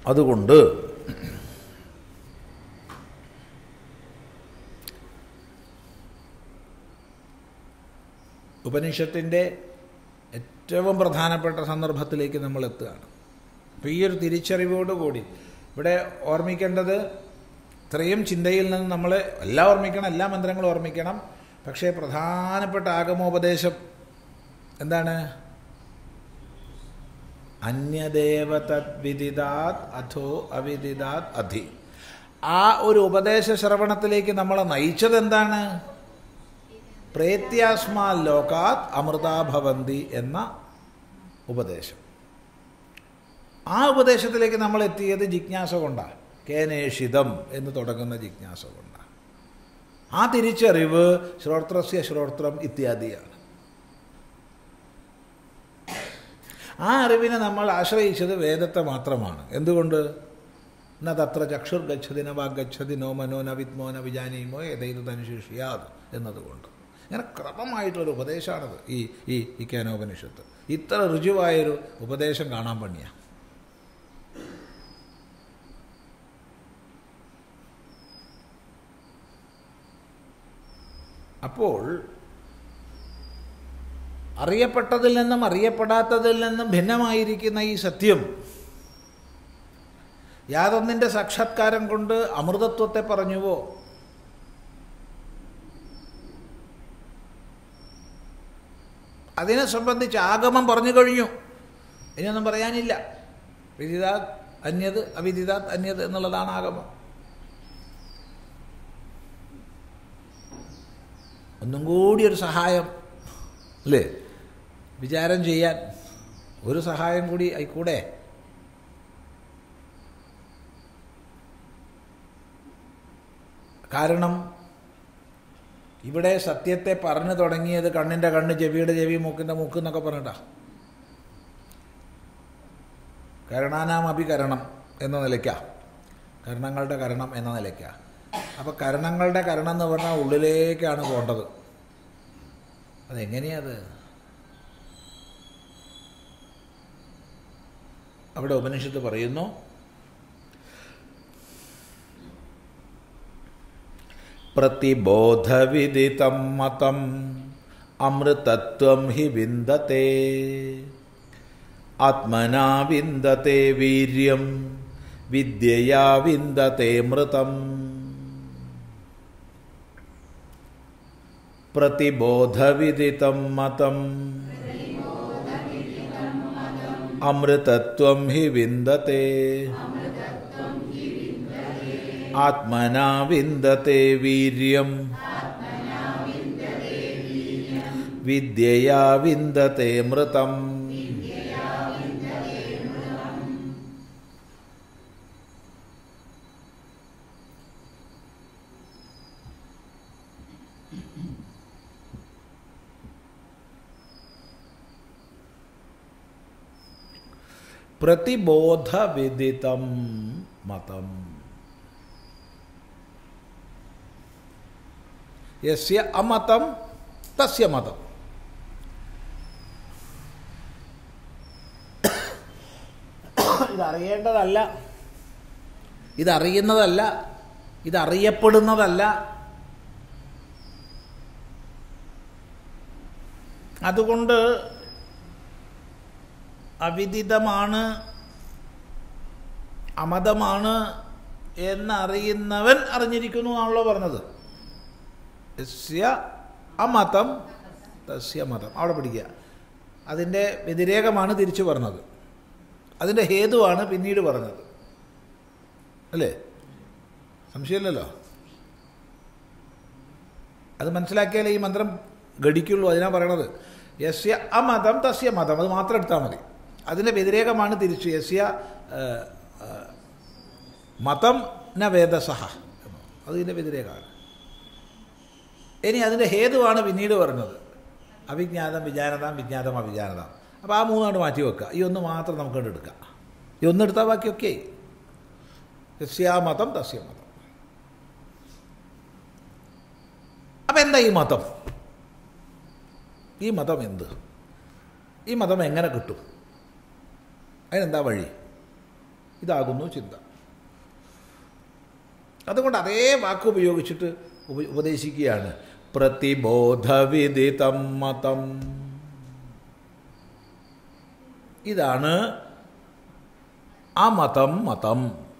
അതുകൊണ്ട് ഉപനിഷത്തിൻ്റെ ഏറ്റവും പ്രധാനപ്പെട്ട സന്ദർഭത്തിലേക്ക് നമ്മൾ എത്തുകയാണ് അപ്പോൾ ഈ ഒരു തിരിച്ചറിവോടുകൂടി ഇവിടെ ഓർമ്മിക്കേണ്ടത് ഇത്രയും ചിന്തയിൽ നിന്ന് നമ്മൾ എല്ലാം ഓർമ്മിക്കണം എല്ലാ മന്ത്രങ്ങളും ഓർമ്മിക്കണം പക്ഷേ പ്രധാനപ്പെട്ട ആഗമോപദേശം എന്താണ് അന്യദേവ തദ്വിദിതാത് അധോ അവിദിതാത് അധി ആ ഒരു ഉപദേശ ശ്രവണത്തിലേക്ക് നമ്മളെ നയിച്ചത് എന്താണ് പ്രേത്യാസ്മാ ലോകാത് അമൃതാഭവന്തി എന്ന ഉപദേശം ആ ഉപദേശത്തിലേക്ക് നമ്മൾ എത്തിയത് ജിജ്ഞാസ കൊണ്ടാണ് കേനേഷിതം എന്ന് തുടങ്ങുന്ന ജിജ്ഞാസ കൊണ്ടാണ് ആ തിരിച്ചറിവ് ശ്രോത്രസ്യ ശ്രോത്രം ഇത്യാദിയാണ് ആ അറിവിനെ നമ്മൾ ആശ്രയിച്ചത് വേദത്തെ മാത്രമാണ് എന്തുകൊണ്ട് ന തത്ര ചക്ഷുർ ഗച്ഛതി ന വാഗച്ഛതി നോ മനോ ന വിദ്മോ ന വിജാനീമോ ഏതൈത് അനുശേഷിയാത് എന്നതുകൊണ്ട് ഇങ്ങനെ ക്രമമായിട്ടുള്ളൊരു ഉപദേശമാണത് ഈ ഈ ഈ കേനോപനിഷത്ത് ഇത്ര രുചിവായൊരു ഉപദേശം കാണാൻ പണിയാണ് അപ്പോൾ അറിയപ്പെട്ടതിൽ നിന്നും അറിയപ്പെടാത്തതിൽ നിന്നും ഭിന്നമായിരിക്കുന്ന ഈ സത്യം യാതൊന്നിൻ്റെ സാക്ഷാത്കാരം കൊണ്ട് അമൃതത്വത്തെ പറഞ്ഞുവോ അതിനെ സംബന്ധിച്ച് ആഗമം പറഞ്ഞു കഴിഞ്ഞു ഇനിയൊന്നും പറയാനില്ല വിദിതാത് അന്യത് അവിദിതാത് അന്യത് എന്നുള്ളതാണ് ആഗമം ഒന്നും കൂടി ഒരു സഹായം അല്ലേ വിചാരം ചെയ്യാൻ ഒരു സഹായം കൂടി ആയിക്കൂടെ കാരണം ഇവിടെ സത്യത്തെ പറഞ്ഞു തുടങ്ങിയത് കണ്ണിൻ്റെ കണ്ണ് ചെവിയുടെ ചെവി മൂക്കിൻ്റെ മൂക്ക് എന്നൊക്കെ പറഞ്ഞിട്ടാ കരണാനാം അഭികരണം എന്ന നിലയ്ക്കാ കരണങ്ങളുടെ കരണം എന്ന നിലയ്ക്കാ അപ്പോൾ കരണങ്ങളുടെ കരണം എന്ന് പറഞ്ഞാൽ ഉള്ളിലേക്കാണ് പോകേണ്ടത് അതെങ്ങനെയത് അവിടെ ഉപനിഷത്ത് പറയുന്നു പ്രതിബോധവിദിതം മതം അമൃതത്വം ഹി വിന്ദത്തെ ആത്മനാ വിന്ദത്തെ വീര്യം വിദ്യയാ വിന്ദത്തെ മൃതം പ്രതിബോധവിദിതം മതം അമൃതത്വം ഹി വിന്ദത്തെ ആത്മനാ വിന്ദത്തെ വീര്യം വിദ്യയാ വിന്ദത്തെ മൃതം പ്രതിബോധവിദിതം മതം യസ്യ അമതം തസ്യ മതം ഇതറിയേണ്ടതല്ല ഇതറിയുന്നതല്ല ഇതറിയപ്പെടുന്നതല്ല അതുകൊണ്ട് അവിദിതമാണ് അമതമാണ് എന്നറിയുന്നവൻ അറിഞ്ഞിരിക്കുന്നു എന്നാണല്ലോ പറഞ്ഞത് യസ്യ അമതം തസ്യ മതം അവിടെ പിടിക്കുക അതിൻ്റെ വ്യതിരേകമാണ് തിരിച്ചു പറഞ്ഞത് അതിൻ്റെ ഹേതുവാണ് പിന്നീട് പറഞ്ഞത് അല്ലേ സംശയമില്ലല്ലോ അത് മനസ്സിലാക്കിയാലേ ഈ മന്ത്രം ഘടിക്കുള്ളൂ അതിനാ പറയണത് യസ്യ അമതം തസ്യ മതം അത് മാത്രം എടുത്താൽ മതി അതിൻ്റെ വ്യതിരേകമാണ് തിരിച്ചു യസ്യ മതം ന വേദസഹ അതിൻ്റെ വ്യതിരേകമാണ് ഇനി അതിൻ്റെ ഹേതുവാണ് പിന്നീട് പറഞ്ഞത് അവിജ്ഞാതം വിജാനതാം വിജ്ഞാതം അവിജാനതാം അപ്പോൾ ആ മൂന്നാണ് മാറ്റി വെക്കുക ഈ ഒന്ന് മാത്രം നമുക്ക് എടുക്കാം ഈ ഒന്നെടുത്താൽ ബാക്കിയൊക്കെ യസ്യാമതം തസ്യ മതം അപ്പം എന്താ ഈ മതം ഈ മതം എന്ത് ഈ മതം എങ്ങനെ കിട്ടും അതിനെന്താ വഴി ഇതാകുന്നു ചിന്ത അതുകൊണ്ട് അതേ വാക്ക് ഉപയോഗിച്ചിട്ട് ഉപ- ഉപദേശിക്കുകയാണ് പ്രതിബോധവിദിതം മതം ഇതാണ് അമതം മതം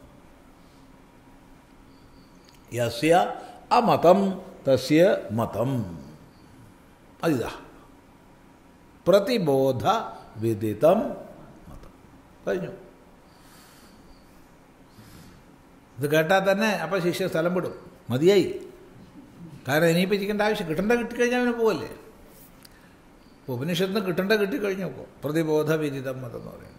യസ്യ അമതം തസ്യ മതം അതിതാ പ്രതിബോധ വിദിതം മതം കഴിഞ്ഞു ഇത് കേട്ടാൽ തന്നെ അപ്പം ശിഷ്യ സ്ഥലം വിടും മതിയായി കാരണം ഇനിയിപ്പോൾ ഇരിക്കേണ്ട ആവശ്യം കിട്ടേണ്ട കിട്ടിക്കഴിഞ്ഞാൽ അവന് പോവല്ലേ ഇപ്പോൾ ഉപനിഷത്തിന് കിട്ടേണ്ട കിട്ടിക്കഴിഞ്ഞപ്പോൾ പ്രതിബോധ വിദിതം മതം എന്ന് പറയുമ്പോൾ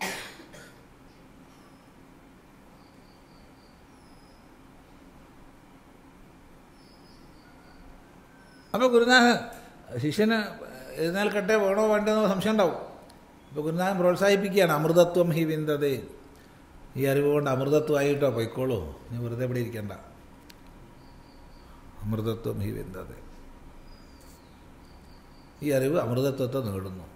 അപ്പോൾ ഗുരുനാഥൻ ശിഷ്യന് എഴുന്നേൽക്കട്ടെ വേണോ വേണ്ടെന്നോ സംശയം ഉണ്ടാവും ഇപ്പോൾ ഗുരുനാഥൻ പ്രോത്സാഹിപ്പിക്കുകയാണ് അമൃതത്വം ഹി വിന്തതേ ഈ അറിവ് കൊണ്ട് അമൃതത്വമായിട്ടോ പൊയ്ക്കോളൂ നീ വെറുതെ ഇവിടെ ഇരിക്കണ്ട അമൃതത്വം ഹി വിന്തതേ ഈ അറിവ് അമൃതത്വത്തെ നേടുന്നു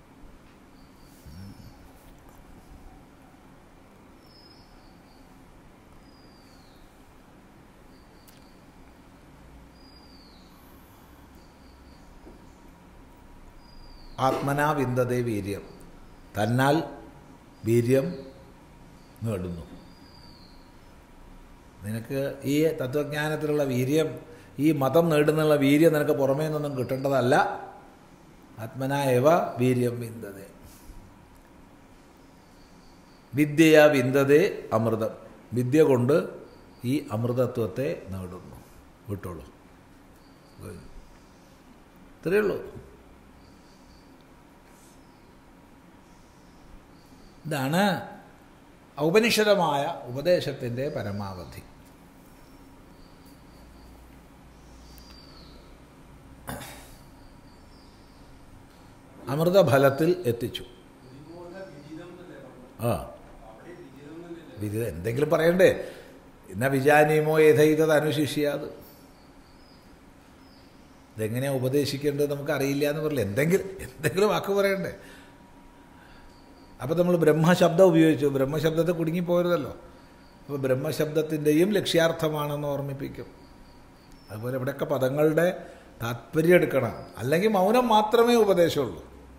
ആത്മനാ വിന്തതേ വീര്യം തന്നാൽ വീര്യം നേടുന്നു നിനക്ക് ഈ തത്വജ്ഞാനത്തിലുള്ള വീര്യം ഈ മതം നേടുന്നുള്ള വീര്യം നിനക്ക് പുറമേ നിന്നൊന്നും കിട്ടേണ്ടതല്ല ആത്മനായവ വീര്യം വിന്തതേ വിദ്യയ വിന്തതേ അമൃതം വിദ്യ കൊണ്ട് ഈ അമൃതത്വത്തെ നേടുന്നു വിട്ടോളൂ ഇത്രയേ ഉള്ളൂ ഇതാണ് ഔപനിഷദമായ ഉപദേശത്തിൻ്റെ പരമാവധി അമൃതഫലത്തിൽ എത്തിച്ചു ആ വിധി എന്തെങ്കിലും പറയണ്ടേ എന്നാ വിജാനീമോ യഥൈതത് അനുശിഷ്യാത് ഇതെങ്ങനെയാണ് ഉപദേശിക്കേണ്ടത് നമുക്ക് അറിയില്ല എന്ന് പറയില്ല എന്തെങ്കിലും എന്തെങ്കിലും വാക്ക് പറയണ്ടേ അപ്പോൾ നമ്മൾ ബ്രഹ്മശബ്ദം ഉപയോഗിച്ചു ബ്രഹ്മശബ്ദത്തെ കുടുങ്ങിപ്പോരുതല്ലോ അപ്പോൾ ബ്രഹ്മശബ്ദത്തിൻ്റെയും ലക്ഷ്യാർത്ഥമാണെന്ന് ഓർമ്മിപ്പിക്കും അതുപോലെ ഇവിടെയൊക്കെ പദങ്ങളുടെ താത്പര്യം എടുക്കണം അല്ലെങ്കിൽ മൗനം മാത്രമേ ഉപദേശമുള്ളൂ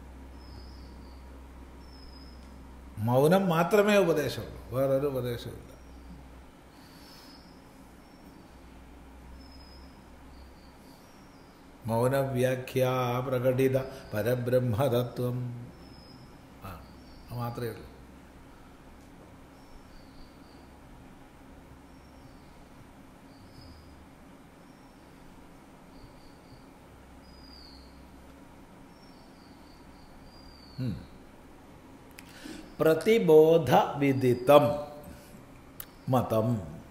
മൗനം മാത്രമേ ഉപദേശമുള്ളൂ വേറൊരു ഉപദേശമില്ല മൗനവ്യാഖ്യാ പ്രകടിത പരബ്രഹ്മതത്വം ആ അത് മാത്രമേ ഉള്ളൂ ഉം. പ്രതിബോധ വിദിതം മതം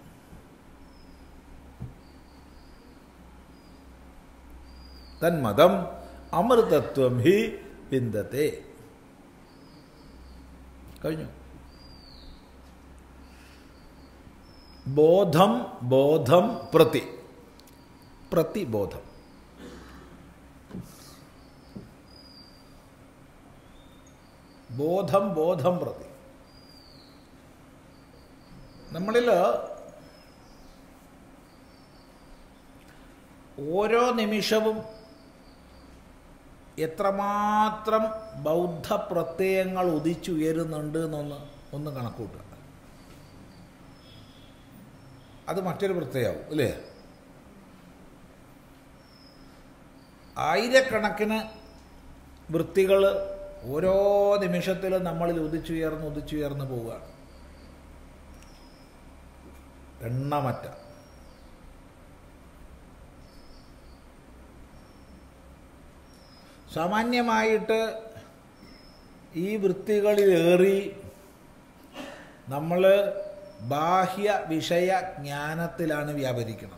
തന്മതം അമൃതത്വം ഹി വിന്ദത്തെ കഴിഞ്ഞു ബോധം ബോധം പ്രതി പ്രതിബോധം ബോധം ബോധം പ്രതി നമ്മളിൽ ഓരോ നിമിഷവും എത്രമാത്രം ബൗദ്ധ പ്രത്യയങ്ങൾ ഉദിച്ചുയരുന്നുണ്ട് എന്നൊന്ന് ഒന്ന് കണക്കൂട്ടുക അത് മറ്റൊരു പ്രത്യയമാവും അല്ലേ ആയിരക്കണക്കിന് വൃത്തികൾ ഓരോ നിമിഷത്തിലും നമ്മളിൽ ഉദിച്ചുയർന്ന് ഉദിച്ചുയർന്ന് പോവുകയാണ് എണ്ണമറ്റ സാമാന്യമായിട്ട് ഈ വൃത്തികളിലേറി നമ്മൾ ബാഹ്യ വിഷയ ജ്ഞാനത്തിലാണ് വ്യാപരിക്കുന്നത്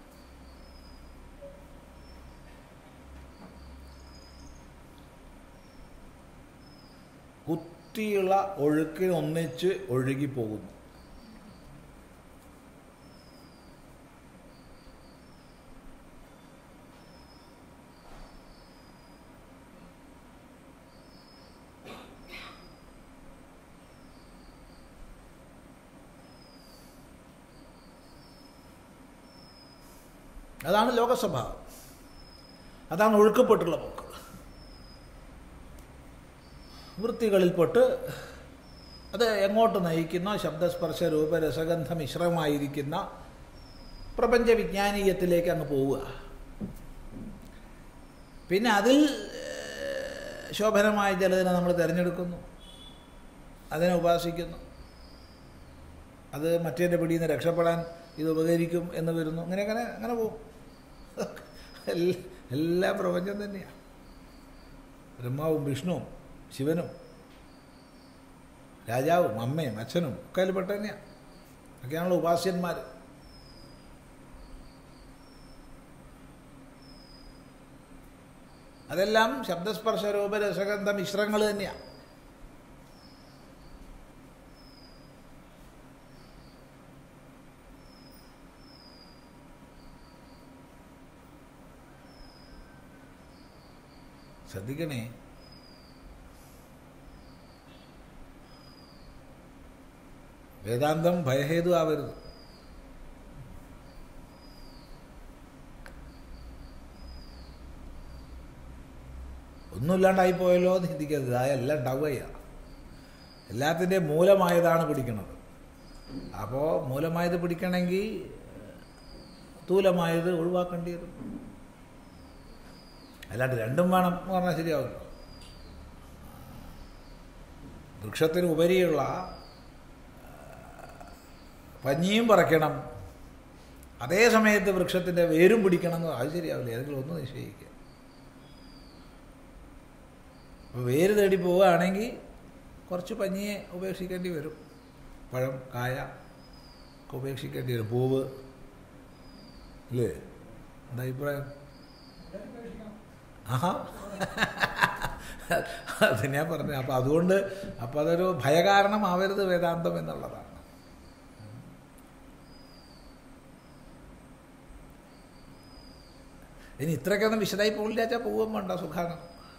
കുത്തിയുള്ള ഒഴുക്കിന് ഒന്നിച്ച് ഒഴുകിപ്പോകുന്നു അതാണ് ലോകസ്വഭാവം അതാണ് ഒഴുക്കപ്പെട്ടുള്ള പോക്ക് വൃത്തികളിൽപ്പെട്ട് അത് എങ്ങോട്ട് നയിക്കുന്ന ശബ്ദസ്പർശ രൂപ രസഗന്ധ മിശ്രമായിരിക്കുന്ന പ്രപഞ്ച വിജ്ഞാനീയത്തിലേക്ക് അങ്ങ് പോവുക പിന്നെ അതിൽ ഏഹ്, ശോഭനമായ ചിലതിനെ നമ്മൾ തിരഞ്ഞെടുക്കുന്നു അതിനെ ഉപാസിക്കുന്നു അത് മറ്റേൻ്റെ പിടിയിൽ നിന്ന് രക്ഷപ്പെടാൻ ഇത് ഉപകരിക്കും എന്ന് വരുന്നു അങ്ങനെ അങ്ങനെ അങ്ങനെ പോകും എല്ലാ- എല്ലാ പ്രപഞ്ചം തന്നെയാണ് ബ്രഹ്മാവും വിഷ്ണുവും ശിവനും രാജാവും അമ്മയും അച്ഛനും ഒക്കെ അതിൽപ്പെട്ട തന്നെയാണ് ഒക്കെയാണല്ലോ ഉപാസ്യന്മാർ അതെല്ലാം ശബ്ദസ്പർശ രൂപ രസഗന്ധ മിശ്രങ്ങൾ തന്നെയാണ് ശ്രദ്ധിക്കണേ വേദാന്തം ഭയഹേതു ആവരുത് ഒന്നുമില്ലാണ്ടായി പോയല്ലോ എന്ന് ചിന്തിക്കരുത് അതെല്ലാം ഉണ്ടാവുകയാണ് എല്ലാത്തിൻ്റെയും മൂലമായതാണ് പിടിക്കുന്നത് അപ്പോൾ മൂലമായത് പിടിക്കണമെങ്കിൽ തൂലമായത് ഒഴിവാക്കേണ്ടി വരും അല്ലാണ്ട് രണ്ടും വേണം എന്ന് പറഞ്ഞാൽ ശരിയാവില്ല വൃക്ഷത്തിന് ഉപരിയുള്ള പഞ്ഞിയും പറയ്ക്കണം അതേ സമയത്ത് വൃക്ഷത്തിൻ്റെ വേരും പിടിക്കണം എന്ന് അത് ശരിയാവില്ല ഏതെങ്കിലും ഒന്ന് നിശ്ചയിക്കുക അപ്പോൾ വേര് തേടി പോവുകയാണെങ്കിൽ കുറച്ച് പഞ്ഞിയെ ഉപേക്ഷിക്കേണ്ടി വരും പഴം കായ ഒക്കെ ഉപേക്ഷിക്കേണ്ടി വരും പൂവ് അല്ലേ എന്താ അഭിപ്രായം ആഹാ അത് ഞാൻ പറഞ്ഞു അപ്പം അതുകൊണ്ട് അപ്പം അതൊരു ഭയകാരണമാവരുത് വേദാന്തം എന്നുള്ളതാണ് ഇനി ഇത്രയ്ക്കൊന്നും വിശദമായി പോകില്ല വെച്ചാൽ പോവുകയും വേണ്ട സുഖാണ്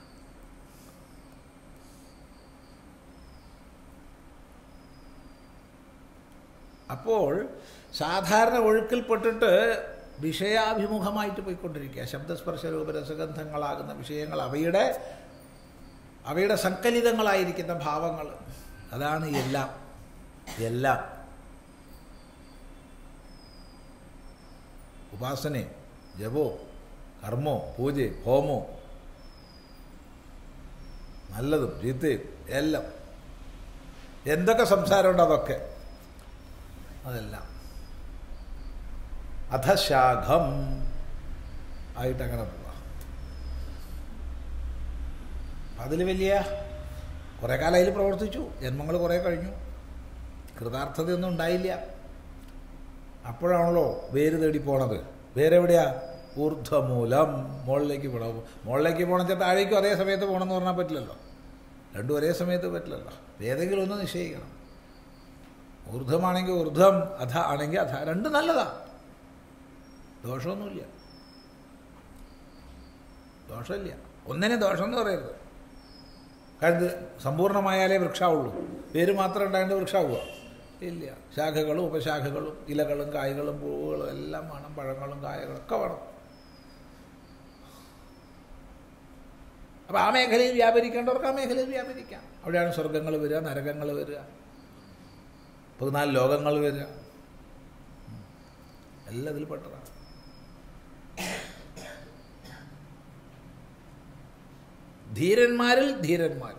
അപ്പോൾ സാധാരണ ഒഴുക്കിൽപ്പെട്ടിട്ട് വിഷയാഭിമുഖമായിട്ട് പോയിക്കൊണ്ടിരിക്കുക ശബ്ദസ്പർശ രൂപരസഗന്ധങ്ങളാകുന്ന വിഷയങ്ങൾ അവയുടെ അവയുടെ സങ്കലിതങ്ങളായിരിക്കുന്ന ഭാവങ്ങൾ അതാണ് എല്ലാം എല്ലാം ഉപാസനയും ജപോ കർമ്മോ പൂജയും ഹോമോ നല്ലതും ചീത്തയും എല്ലാം എന്തൊക്കെ സംസാരമുണ്ട് അതൊക്കെ അതെല്ലാം അധശാഖം ആയിട്ട് അങ്ങനെ പോവാം അതിൽ വലിയ കുറേ കാലം അതിൽ പ്രവർത്തിച്ചു ജന്മങ്ങൾ കുറേ കഴിഞ്ഞു കൃതാർത്ഥതയൊന്നും ഉണ്ടായില്ല അപ്പോഴാണല്ലോ വേര് തേടി പോണത് വേരെവിടെയാ ഊർധ്വമൂലം മുകളിലേക്ക് പോകണം മുകളിലേക്ക് പോകണം വെച്ചാൽ താഴേക്കും അതേ സമയത്ത് പോകണമെന്ന് പറഞ്ഞാൽ പറ്റില്ലല്ലോ രണ്ടും ഒരേ സമയത്ത് പറ്റില്ലല്ലോ ഏതെങ്കിലും ഒന്ന് നിശ്ചയിക്കണം ഊർധ്വമാണെങ്കിൽ ഊർധ്വം അധ ആണെങ്കിൽ അധ രണ്ടും നല്ലതാ ദോഷമൊന്നുമില്ല ദോഷമില്ല ഒന്നിനെ ദോഷം എന്ന് പറയരുത് കാരണം ഇത് സമ്പൂർണ്ണമായാലേ വൃക്ഷാവുള്ളൂ പേര് മാത്രം ഉണ്ടായിട്ട് വൃക്ഷാവുക ഇല്ല ശാഖകളും ഉപശാഖകളും ഇലകളും കായ്കളും പൂവുകളും എല്ലാം വേണം പഴങ്ങളും കായകളും ഒക്കെ വേണം അപ്പം ആ മേഖലയിൽ വ്യാപരിക്കേണ്ടവർക്ക് ആ മേഖലയിൽ വ്യാപരിക്കാം അവിടെയാണ് സ്വർഗങ്ങൾ വരിക നരകങ്ങൾ വരിക പതിനാല് ലോകങ്ങൾ വരിക എല്ലാം ഇതിൽ പെട്ടതാണ് ധീരന്മാരിൽ ധീരന്മാർ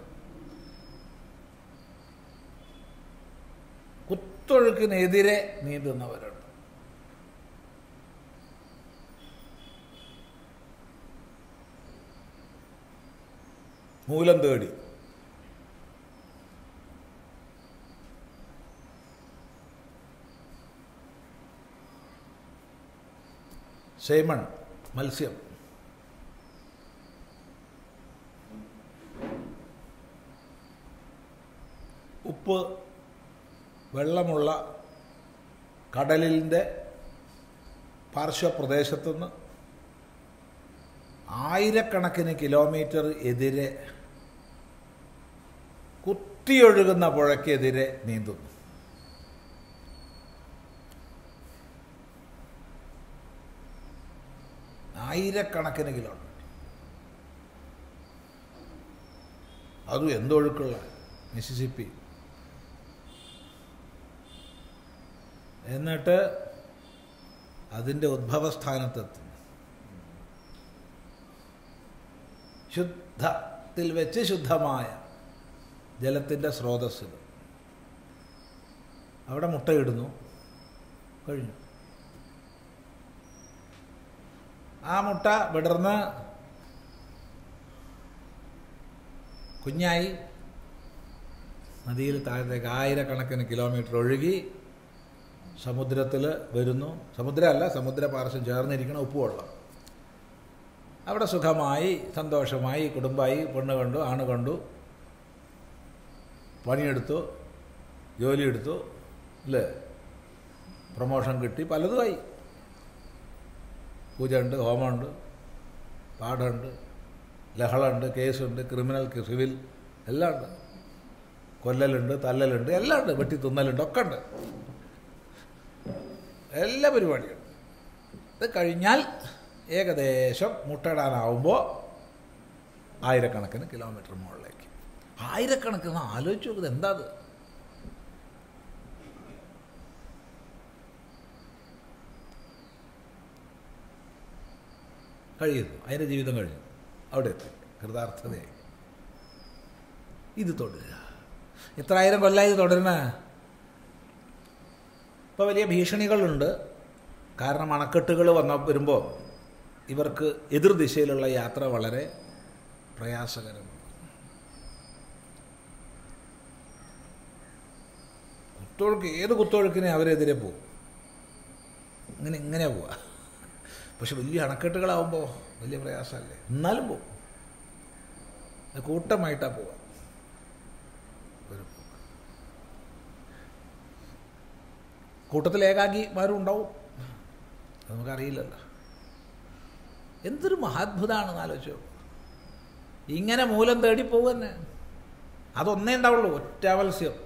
കുത്തൊഴുക്കിനെതിരെ നീന്തുന്നവരുണ്ട് മൂലം തേടി സേമൺ മത്സ്യം ഉപ്പ് വെള്ളമുള്ള കടലിൻ്റെ പാർശ്വപ്രദേശത്തുനിന്ന് ആയിരക്കണക്കിന് കിലോമീറ്റർ എതിരെ കുത്തിയൊഴുകുന്ന പുഴയ്ക്കെതിരെ നീന്തുന്നു ആയിരക്കണക്കിന് കിലോമീറ്റർ അതും എന്തൊഴുക്കുള്ള മിസിസിപ്പി എന്നിട്ട് അതിൻ്റെ ഉദ്ഭവസ്ഥാനത്തെത്തും ശുദ്ധത്തിൽ വെച്ച് ശുദ്ധമായ ജലത്തിൻ്റെ സ്രോതസ്സിൽ അവിടെ മുട്ടയിടുന്നു കഴിഞ്ഞു ആ മുട്ട വിടർന്ന് കുഞ്ഞായി നദിയിൽ താഴത്തേക്ക് ആയിരക്കണക്കിന് കിലോമീറ്റർ ഒഴുകി സമുദ്രത്തിൽ വരുന്നു സമുദ്രമല്ല സമുദ്ര പാർശ്വം ചേർന്നിരിക്കണ ഉപ്പുവെള്ളം അവിടെ സുഖമായി സന്തോഷമായി കുടുംബമായി പെണ്ണ് കണ്ടു ആണ് കണ്ടു പണിയെടുത്തു ജോലിയെടുത്തു അല്ലേ പ്രൊമോഷൻ കിട്ടി പലതുമായി പൂജയുണ്ട് ഹോമമുണ്ട് പാഠമുണ്ട് ലഹളമുണ്ട് കേസുണ്ട് ക്രിമിനൽ സിവിൽ എല്ലാം ഉണ്ട് കൊല്ലലുണ്ട് തല്ലലുണ്ട് എല്ലാം ഉണ്ട് വെട്ടി തിന്നലുണ്ട് ഒക്കെ ഉണ്ട് എല്ലാ പരിപാടിയുണ്ട് ഇത് കഴിഞ്ഞാൽ ഏകദേശം മുട്ടയിടാനാവുമ്പോൾ ആയിരക്കണക്കിന് കിലോമീറ്റർ മുകളിലേക്ക് ആയിരക്കണക്കിന് ആലോചിച്ച് നോക്കുന്നത് എന്താ അത് കഴിയുന്നു അതിൻ്റെ ജീവിതം കഴിഞ്ഞു അവിടെ എത്തി കൃതാർത്ഥതയായി ഇത് തുടരുക എത്ര ആയിരം കൊല്ലമായി ഇത് തുടരണ ഇപ്പോൾ വലിയ ഭീഷണികളുണ്ട് കാരണം അണക്കെട്ടുകൾ വന്ന വരുമ്പോൾ ഇവർക്ക് എതിർദിശയിലുള്ള യാത്ര വളരെ പ്രയാസകരമാണ് കുത്തൊഴുക്ക് ഏത് കുത്തൊഴുക്കിനെ അവരെതിരെ പോകും ഇങ്ങനെ ഇങ്ങനെ പോവുക പക്ഷെ വലിയ അണക്കെട്ടുകളാവുമ്പോൾ വലിയ പ്രയാസമല്ലേ എന്നാലും പോകും അത് കൂട്ടമായിട്ടാണ് പോവുക ഒരു കൂട്ടത്തിൽ ഏകാഗിമാരും ഉണ്ടാവും അത് നമുക്കറിയില്ലല്ലോ എന്തൊരു മഹാത്ഭുതമാണെന്ന് ആലോചിച്ചോ ഇങ്ങനെ മൂലം തേടി പോകുന്നെ അതൊന്നേ ഉണ്ടാവുള്ളൂ ഒറ്റ മത്സ്യം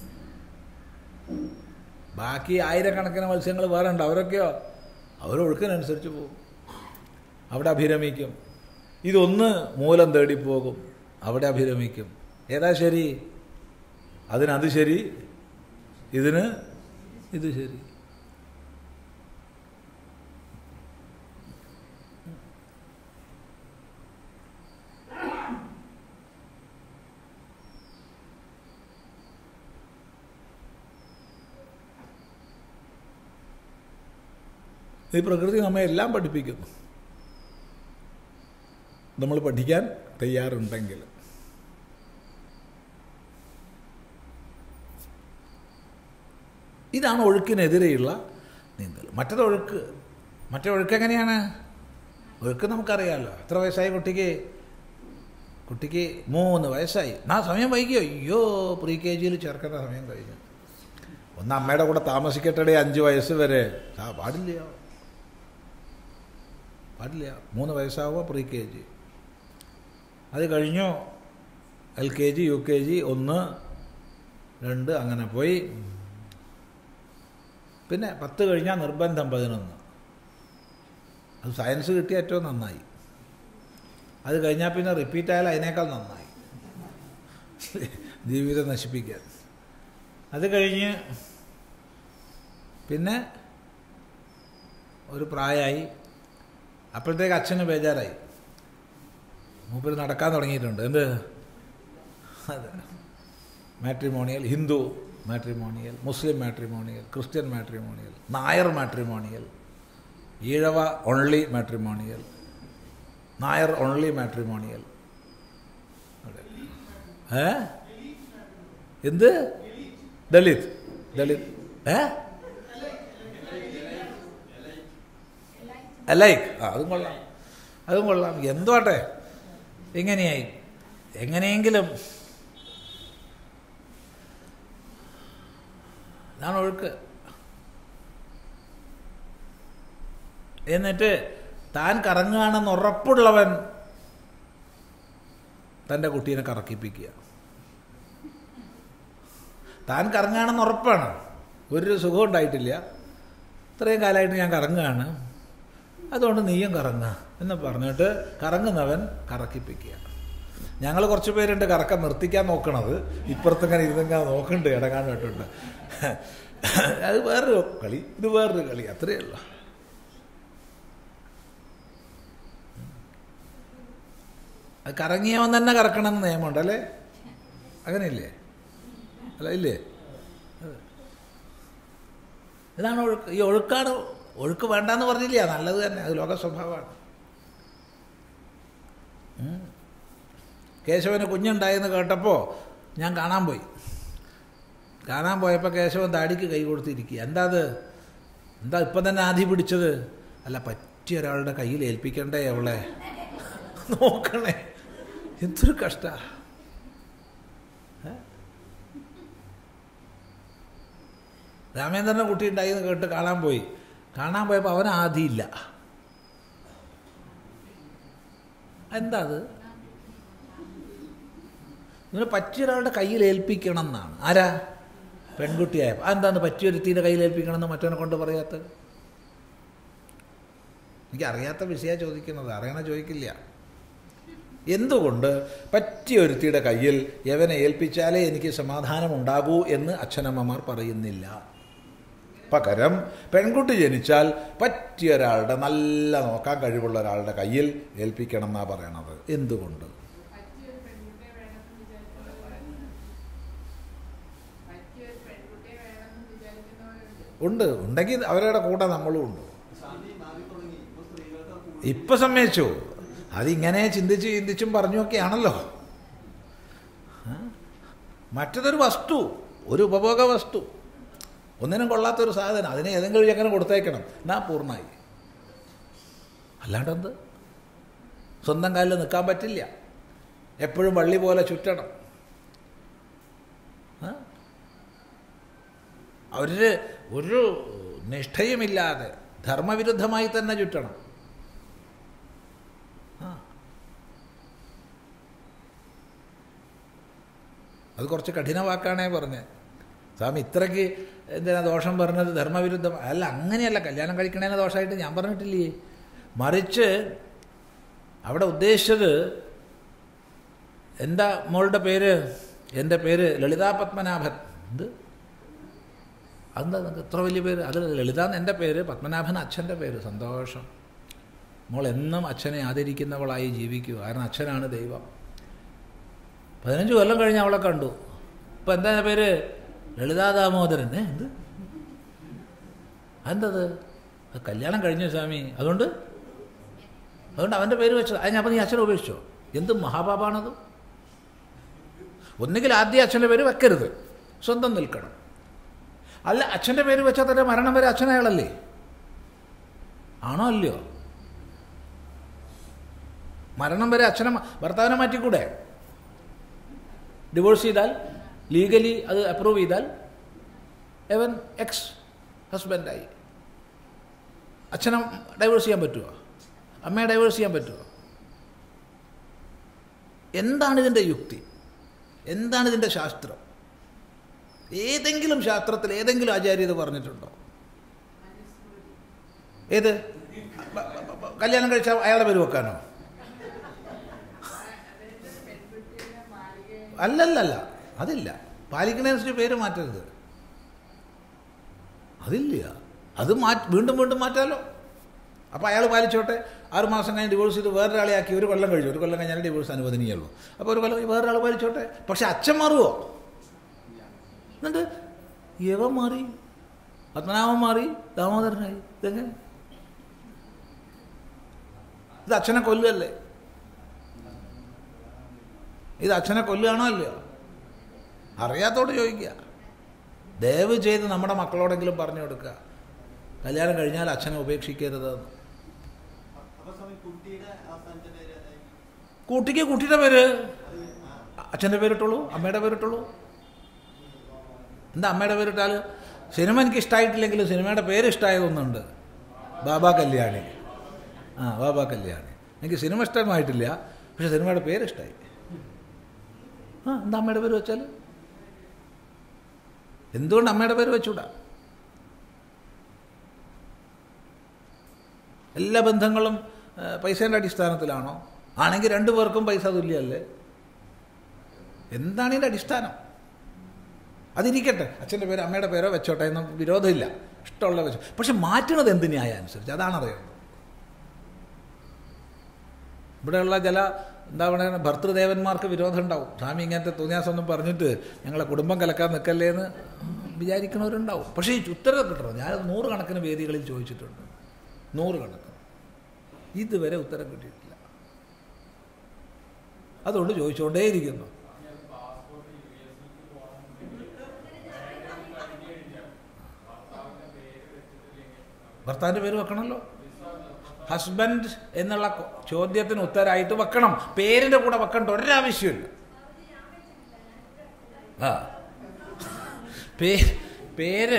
ബാക്കി ആയിരക്കണക്കിന് മത്സ്യങ്ങൾ വേറെ ഉണ്ട് അവരൊക്കെയോ അവരൊഴുക്കിനനുസരിച്ച് പോകും അവിടെ അഭിരമിക്കും ഇതൊന്ന് മൂലം തേടി പോകും അവിടെ അഭിരമിക്കും ഏതാ ശരി അതിനത് ശരി ഇതിന് ഇത് ശരി ഈ പ്രകൃതി നമ്മെ എല്ലാം പഠിപ്പിക്കുന്നു നമ്മൾ പഠിക്കാൻ തയ്യാറുണ്ടെങ്കിൽ ഇതാണ് ഒഴുക്കിനെതിരെയുള്ള നീന്തൽ മറ്റത് ഒഴുക്ക് മറ്റേ ഒഴുക്ക് എങ്ങനെയാണ് ഒഴുക്ക് നമുക്കറിയാമല്ലോ എത്ര വയസ്സായി കുട്ടിക്ക് കുട്ടിക്ക് മൂന്ന് വയസ്സായി നാ സമയം വൈകിയോ അയ്യോ പ്രീ കെ ജിയിൽ ചേർക്കേണ്ട സമയം കഴിഞ്ഞു ഒന്ന് അമ്മയുടെ കൂടെ താമസിക്കട്ടെ അഞ്ച് വയസ്സ് വരെ ആ പാടില്ല പാടില്ല മൂന്ന് വയസ്സാവുമ്പോൾ പ്രീ കെ ജി അത് കഴിഞ്ഞു L K G U K G ഒന്ന് രണ്ട് അങ്ങനെ പോയി പിന്നെ പത്ത് കഴിഞ്ഞാൽ നിർബന്ധം പതിനൊന്ന് അത് സയൻസ് കിട്ടിയ ഏറ്റവും നന്നായി അത് കഴിഞ്ഞാൽ പിന്നെ റിപ്പീറ്റ് ആയാൽ അതിനേക്കാൾ നന്നായി ജീവിതം നശിപ്പിക്കാൻ അത് കഴിഞ്ഞ് പിന്നെ ഒരു പ്രായമായി അപ്പോഴത്തേക്ക് അച്ഛന് ബേജാറായി മൂപ്പര് നടക്കാൻ തുടങ്ങിയിട്ടുണ്ട് എന്ത് അതെ matrimonial Hindu matrimonial Muslim matrimonial Christian matrimonial Nair matrimonial Ezhava only matrimonial Nair only matrimonial അതെ ഏ എന്ത് ദളിത് ദളിത് ഏ അലൈക്ക് ആ അതും കൊള്ളാം അതും കൊള്ളാം എന്തോട്ടെ എങ്ങനെയായി എങ്ങനെയെങ്കിലും ഇതാണ് ഒഴുക്ക് എന്നിട്ട് താൻ കറങ്ങുകയാണെന്ന് ഉറപ്പുള്ളവൻ തൻ്റെ കുട്ടീനെ കറക്കിപ്പിക്കുക താൻ കറങ്ങുകയാണെന്ന് ഉറപ്പാണ് ഒരു സുഖം ഉണ്ടായിട്ടില്ല ഇത്രയും കാലമായിട്ട് ഞാൻ കറങ്ങുകയാണ് അതുകൊണ്ട് നീയും കറങ്ങുക എന്ന് പറഞ്ഞിട്ട് കറങ്ങുന്നവൻ കറക്കിപ്പിക്കുക ഞങ്ങൾ കുറച്ച് പേരുണ്ട് കറക്കം നിർത്തിക്കാൻ നോക്കണത് ഇപ്പുറത്തിങ്ങനെ ഇരുന്നിങ്ങനെ നോക്കുന്നുണ്ട് ഇടങ്ങാൻ കേട്ടുണ്ട് അത് വേറൊരു കളി ഇത് വേറൊരു കളി അത്രയേ ഉള്ളൂ അത് കറങ്ങിയവൻ തന്നെ കറക്കണം എന്ന് നിയമമുണ്ട് അല്ലേ അങ്ങനെയില്ലേ അല്ല ഇല്ലേ അതെ. ഇതാണ് ഒഴുക്ക് ഈ ഒഴുക്കാണ് ഒഴുക്ക് വേണ്ടെന്ന് പറഞ്ഞില്ല നല്ലത് തന്നെ അത് ലോക സ്വഭാവമാണ് ഉം. കേശവന് കുഞ്ഞുണ്ടായെന്ന് കേട്ടപ്പോൾ ഞാൻ കാണാൻ പോയി കാണാൻ പോയപ്പോൾ കേശവൻ താടിക്ക് കൈ കൊടുത്തിരിക്കുക എന്താ അത് എന്താ ഇപ്പം തന്നെ ആധി പിടിച്ചത് അല്ല പറ്റിയ ഒരാളുടെ കയ്യിൽ ഏൽപ്പിക്കണ്ടേ അവളെ നോക്കണേ എന്തൊരു കഷ്ട രാമേന്ദ്രനെ കുട്ടി ഉണ്ടായി എന്ന് കേട്ട് കാണാൻ പോയി കാണാൻ പോയപ്പോൾ അവൻ ആദിയില്ല എന്താ അത് ഇങ്ങനെ പറ്റിയ ഒരാളുടെ കയ്യിൽ ഏൽപ്പിക്കണം എന്നാണ് ആരാ പെൺകുട്ടിയായപ്പോൾ അതെന്താന്ന് പറ്റിയൊരുത്തിയുടെ കയ്യിൽ ഏൽപ്പിക്കണം എന്ന് മറ്റവനെ കൊണ്ട് പറയാത്തത് എനിക്ക് അറിയാത്ത വിഷയമാണ് ചോദിക്കുന്നത് അറിയണ ചോദിക്കില്ല എന്തുകൊണ്ട് പറ്റിയ ഒരുത്തിയുടെ കയ്യിൽ യവനെ ഏൽപ്പിച്ചാലേ എനിക്ക് സമാധാനം ഉണ്ടാകൂ എന്ന് അച്ഛനമ്മമാർ പറയുന്നില്ല പകരം പെൺകുട്ടി ജനിച്ചാൽ പറ്റിയ ഒരാളുടെ നല്ല നോക്കാൻ കഴിവുള്ള ഒരാളുടെ കയ്യിൽ ഏൽപ്പിക്കണം എന്നാണ് പറയണത് എന്തുകൊണ്ട് പറ്റിയൊരു പെൺകുട്ടിയെ വേണമെന്ന് വിചാരിക്കുന്നവരുണ്ട് പറ്റിയൊരു പെൺകുട്ടിയെ വേണമെന്ന് വിചാരിക്കുന്നവരുണ്ട് ഉണ്ട് ഉണ്ടെങ്കിൽ അവരുടെ കൂടെ നമ്മളും ഉണ്ട് ശാന്തി മാറി തുടങ്ങി ഇപ്പൊ സ്ത്രീകൾക്ക് ഇപ്പം സമ്മതിച്ചു അതിങ്ങനെ ചിന്തിച്ച് ചിന്തിച്ചും പറഞ്ഞുമൊക്കെയാണല്ലോ ആ? മറ്റതൊരു വസ്തു ഒരു ഉപഭോഗ വസ്തു ഒന്നിനും കൊള്ളാത്തൊരു സാധനം അതിനെ ഏതെങ്കിലും ചക്കന് കൊടുത്തേക്കണം എന്നാ പൂർണ്ണമായി അല്ലാണ്ടെന്ത് സ്വന്തം കാലിൽ നിൽക്കാൻ പറ്റില്ല എപ്പോഴും വള്ളി പോലെ ചുറ്റണം ആ? അവര് ഒരു നിഷ്ഠയുമില്ലാതെ ധർമ്മവിരുദ്ധമായി തന്നെ ചുറ്റണം ആ. അത് കുറച്ച് കഠിന വാക്കാണേ പറഞ്ഞത് സ്വാമി ഇത്രയ്ക്ക് എന്തിനാ ദോഷം പറഞ്ഞത് ധർമ്മവിരുദ്ധം അല്ല അങ്ങനെയല്ല കല്യാണം കഴിക്കണേനെ ദോഷമായിട്ട് ഞാൻ പറഞ്ഞിട്ടില്ലേ മറിച്ച് അവിടെ ഉദ്ദേശിച്ചത് എന്താ മോളുടെ പേര് എൻ്റെ പേര് ലളിതാ പത്മനാഭൻ എന്ത് അതെന്താ നിങ്ങൾക്ക് ഇത്ര വലിയ പേര് അത് ലളിത എന്ന് എൻ്റെ പേര് പത്മനാഭൻ അച്ഛൻ്റെ പേര് സന്തോഷം മോൾ എന്നും അച്ഛനെ ആദരിക്കുന്നവളായി ജീവിക്കൂ കാരണം അച്ഛനാണ് ദൈവം പതിനഞ്ച് കൊല്ലം കഴിഞ്ഞ് അവളെ കണ്ടു ഇപ്പം എന്താ പേര് ലളിതാ ദാമോദരൻ ഏ, എന്ത് അതെന്തത് അത് കല്യാണം കഴിഞ്ഞു സ്വാമി അതുകൊണ്ട് അതുകൊണ്ട് അവൻ്റെ പേര് വെച്ചത് അതിന് അപ്പം നീ അച്ഛനെ ഉപേക്ഷിച്ചോ എന്ത് മഹാപാപാണത് ഒന്നുകിൽ ആദ്യം അച്ഛൻ്റെ പേര് വെക്കരുത് സ്വന്തം നിൽക്കണം അല്ല അച്ഛൻ്റെ പേര് വെച്ചാൽ തന്നെ മരണം വരെ അച്ഛനയാളല്ലേ ആണോ അല്ലയോ മരണം വരെ അച്ഛനെ മ- ഭർത്താവിനെ മാറ്റിക്കൂടെ ഡിവോഴ്സ് ചെയ്താൽ ലീഗലി അത് അപ്രൂവ് ചെയ്താൽ എവൻ എക്സ് ഹസ്ബൻഡായി അച്ഛനെ ഡൈവേഴ്സ് ചെയ്യാൻ പറ്റുമോ അമ്മയെ ഡൈവേഴ്സ് ചെയ്യാൻ പറ്റുമോ എന്താണ് ഇതിൻ്റെ യുക്തി എന്താണ് ഇതിൻ്റെ ശാസ്ത്രം ഏതെങ്കിലും ശാസ്ത്രത്തിൽ ഏതെങ്കിലും ആചാര്യ ഇത് പറഞ്ഞിട്ടുണ്ടോ ഏത് ബ- ബ- ബ- ബ- കല്യാണം കഴിച്ചാൽ അയാളുടെ പേര് വെക്കാനോ പെൺകുട്ടിയുടെ മാളികയെ അല്ലല്ലല്ല അതില്ല പാലിക്കണനുസരിച്ച് പേര് മാറ്റരുത് അതില്ല അത് മാറ്റി വീണ്ടും വീണ്ടും മാറ്റാലോ അപ്പോൾ അയാൾ പാലിച്ചോട്ടെ ആറ് മാസം കഴിഞ്ഞ് ഡിവോഴ്സ് ചെയ്ത് വേറൊരാളെ ആക്കി ഒരു കൊല്ലം കഴിഞ്ഞു ഒരു കൊല്ലം കഴിഞ്ഞാൽ ഡിവോഴ്സ് അനുവദനീയുള്ളൂ അപ്പോൾ ഒരു കൊല്ലം വേറൊരാൾ പാലിച്ചോട്ടെ പക്ഷെ അച്ഛൻ മാറുമോ എന്നിട്ട് യവ മാറി പത്മനാഭൻ മാറി ദാമോദരനായി ഇതെങ്ങനെ ഇത് അച്ഛനെ കൊല്ലുകയല്ലേ ഇത് അച്ഛനെ കൊല്ലുകയാണോ അല്ലയോ അറിയാത്തോട് ചോദിക്കുക ദയവ് ചെയ്ത് നമ്മുടെ മക്കളോടെങ്കിലും പറഞ്ഞു കൊടുക്കുക കല്യാണം കഴിഞ്ഞാൽ അച്ഛനെ ഉപേക്ഷിക്കരുത് എന്ന്. അപ്പൊ സ്വാമി കുട്ടിയുടെ അവസാനത്തെ പേര് ഏതായി? കുട്ടിക്ക് കുട്ടിയുടെ പേര് അത് ആ, അച്ഛൻ്റെ പേരിട്ടുള്ളൂ അമ്മയുടെ പേരിട്ടുള്ളൂ എന്താ അമ്മയുടെ പേരിട്ടാൽ സിനിമ എനിക്ക് ഇഷ്ടമായിട്ടില്ലെങ്കിലും സിനിമയുടെ പേര് ഇഷ്ടമായതൊന്നുണ്ട് ബാബ കല്യാണി ആ ബാബ കല്യാണി എനിക്ക് സിനിമ ഇഷ്ടമായിട്ടില്ല പക്ഷെ സിനിമയുടെ പേര് ഇഷ്ടമായി ആ എന്താ അമ്മയുടെ പേര് വെച്ചാൽ എന്തുകൊണ്ട് അമ്മയുടെ പേര് വെച്ചൂടാ എല്ലാ ബന്ധങ്ങളും ആ, പൈസേൻ്റെ അടിസ്ഥാനത്തിലാണോ ആണെങ്കിൽ രണ്ടു പേർക്കും പൈസ തുല്യമല്ലേ എന്താണ് ഇതിൻ്റെ അടിസ്ഥാനം അതിരിക്കട്ടെ അച്ഛൻ്റെ പേര് അമ്മയുടെ പേരോ വെച്ചോട്ടെ എന്നും വിരോധമില്ല ഇഷ്ടമുള്ള വെച്ചോ പക്ഷെ മാറ്റണത് എന്ത് ന്യായം അനുസരിച്ച് അതാണ് അറിയുന്നത് ഇവിടെയുള്ള ചില എന്താ പറയുക ഭർത്തൃദേവന്മാർക്ക് വിരോധം ഉണ്ടാവും സ്വാമി ഇങ്ങനത്തെ തോന്നിയാസൊന്നും പറഞ്ഞിട്ട് ഞങ്ങളെ കുടുംബം കലക്കാൻ നിൽക്കല്ലേ എന്ന് വിചാരിക്കുന്നവരുണ്ടാവും പക്ഷേ ഈ ഉത്തരം കിട്ടണം ഞാൻ നൂറുകണക്കിന് വേദികളിൽ ചോദിച്ചിട്ടുണ്ട് നൂറുകണക്കിന് ഇതുവരെ ഉത്തരം കിട്ടിയിട്ടില്ല അതുകൊണ്ട് ചോദിച്ചുകൊണ്ടേയിരിക്കുന്നു ഭർത്താവിൻ്റെ പേര് വെക്കണമല്ലോ ഹസ്ബൻഡ് എന്നുള്ള കൊ- ചോദ്യത്തിന് ഉത്തരമായിട്ട് വെക്കണം പേരിൻ്റെ കൂടെ വെക്കേണ്ട ഒരാവശ്യമില്ല ആ പേ- പേര്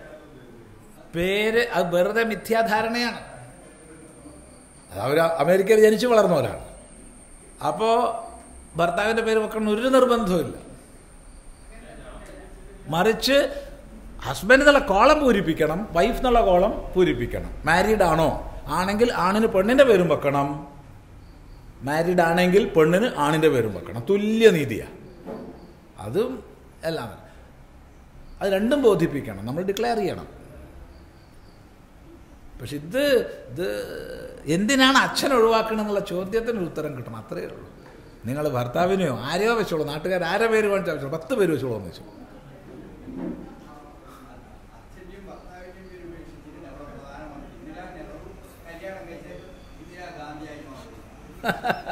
പേര് അത് വെറുതെ മിഥ്യാധാരണയാണ് അത് അവർ അമേരിക്കയിൽ ജനിച്ചു വളർന്നവരാണ് അപ്പോൾ ഭർത്താവിൻ്റെ പേര് വെക്കണം ഒരു നിർബന്ധവുമില്ല മറിച്ച് ഹസ്ബൻഡ് എന്നുള്ള കോളം പൂരിപ്പിക്കണം വൈഫ് എന്നുള്ള കോളം പൂരിപ്പിക്കണം മാരീഡ് ആണോ ആണെങ്കിൽ ആണിന് പെണ്ണിൻ്റെ പേരും വെക്കണം മാരീഡ് ആണെങ്കിൽ പെണ്ണിന് ആണിൻ്റെ പേരും വെക്കണം തുല്യനീതിയാണ് അതും എല്ലാം അത് രണ്ടും ബോധിപ്പിക്കണം നമ്മൾ ഡിക്ലെയർ ചെയ്യണം പക്ഷെ ഇത് ഇത് എന്തിനാണ് അച്ഛൻ ഒഴിവാക്കണമെന്നുള്ള ചോദ്യത്തിന് ഒരു ഉത്തരം കിട്ടണം അത്രയേ ഉള്ളൂ നിങ്ങൾ ഭർത്താവിനെയോ ആരെയോ വെച്ചോളൂ നാട്ടുകാർ ആരെ പേര് വേണിച്ചാൽ വെച്ചോളൂ പത്ത് പേര് വെച്ചോളൂ എന്ന് വെച്ചു അച്ഛൻ്റെയും ഭർത്താവിൻ്റെയും പേര് ഉപേക്ഷിച്ചിട്ട് നമ്മുടെ പ്രധാനമന്ത്രി ഇന്ദിരാ നെഹ്റു കല്യാണം കഴിച്ച് ഇന്ദിരാഗാന്ധിയായി മാറി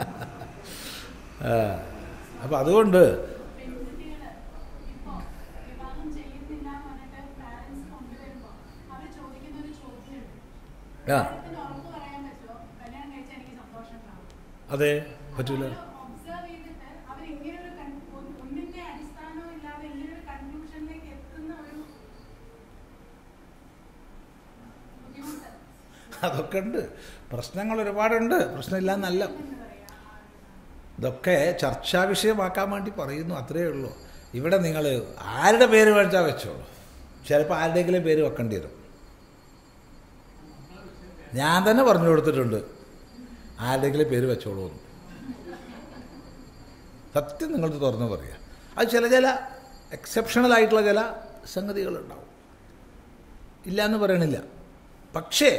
അപ്പം അതുകൊണ്ട് പെൺകുട്ടികള് ഇപ്പൊ വിവാഹം ചെയ്യുന്നില്ല എന്ന് പറഞ്ഞിട്ട് പാരന്റ്സ് കൊണ്ടുവരുമ്പോ അവര് ചോദിക്കുന്ന ഒരു ചോദ്യമുണ്ട് ആ പാരന്റ്സിന് ഉറപ്പ് പറയാൻ പറ്റുമോ കല്യാണം കഴിച്ചാൽ എനിക്ക് സന്തോഷം ഉണ്ടാവും അതെ പറ്റൂല ഒബ്സർവ് ചെയ്തിട്ട് അവർ ഇങ്ങനെ ഒരു കൺ- ഒ- ഒന്നിന്റെ അടിസ്ഥാനവും ഇല്ലാതെ ഇങ്ങനെ ഒരു കൺക്ലൂഷനിലേക്ക് എത്തുന്ന ഒരു ബുദ്ധിമുട്ട് അതൊക്കെ ഉണ്ട് പ്രശ്നങ്ങൾ ഒരുപാടുണ്ട് പ്രശ്നമില്ലാന്നല്ല എന്ന് പറയാ ഇതൊക്കെ ചർച്ചാ വിഷയമാക്കാൻ വേണ്ടി പറയുന്നു അത്രയേ ഉള്ളൂ ഇവിടെ നിങ്ങൾ ആരുടെ പേര് മേടിച്ചാൽ വെച്ചോളൂ ചിലപ്പോൾ ആരുടെയെങ്കിലും പേര് വെക്കേണ്ടി വരും ഞാൻ തന്നെ പറഞ്ഞു കൊടുത്തിട്ടുണ്ട് ആരുടെയെങ്കിലും പേര് വെച്ചോളൂ എന്ന് സത്യം നിങ്ങൾ തുറന്നു പറയുക അത് ചില ചില എക്സെപ്ഷണൽ ആയിട്ടുള്ള ചില സംഗതികളുണ്ടാവും ഇല്ല എന്ന് പറയണില്ല പക്ഷേ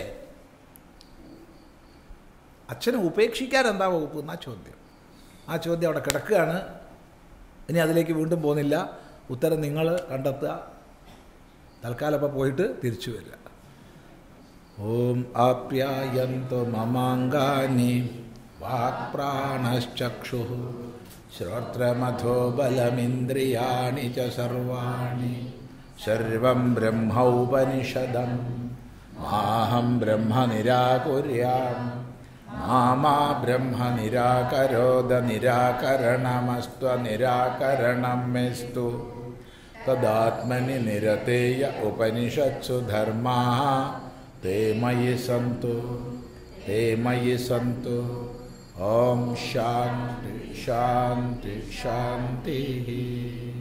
അച്ഛനെ ഉപേക്ഷിക്കാൻ എന്താ വകുപ്പ് എന്നാ ചോദ്യം ആ ചോദ്യം അവിടെ കിടക്കുകയാണ് ഇനി അതിലേക്ക് വീണ്ടും പോകുന്നില്ല ഉത്തരം നിങ്ങൾ കണ്ടെത്തുക തൽക്കാലം അപ്പോൾ പോയിട്ട് തിരിച്ചു വരിക ഓം ആപ്യായന്തു മമാങ്കാനി വാക്പ്രാണശ്ചക്ഷു ശ്രോത്രമഥോ ബലമിന്ദ്രിയാണി ച സർവാണി സർവം ബ്രഹ്മൗപനിഷദം മാഹം ബ്രഹ്മ നിരാകുര്യാം മാമാ ബ്രഹ്മ നിരാകരോദ നിരാകരണമസ്ത്വ നിരാകരണം മെസ്തു തദാത്മനി നിരതേയ ഉപനിഷത്സു ധർമാ ते मयि सन्तु ते मयि सन्तु ॐ शान्ति शान्ति शान्तिः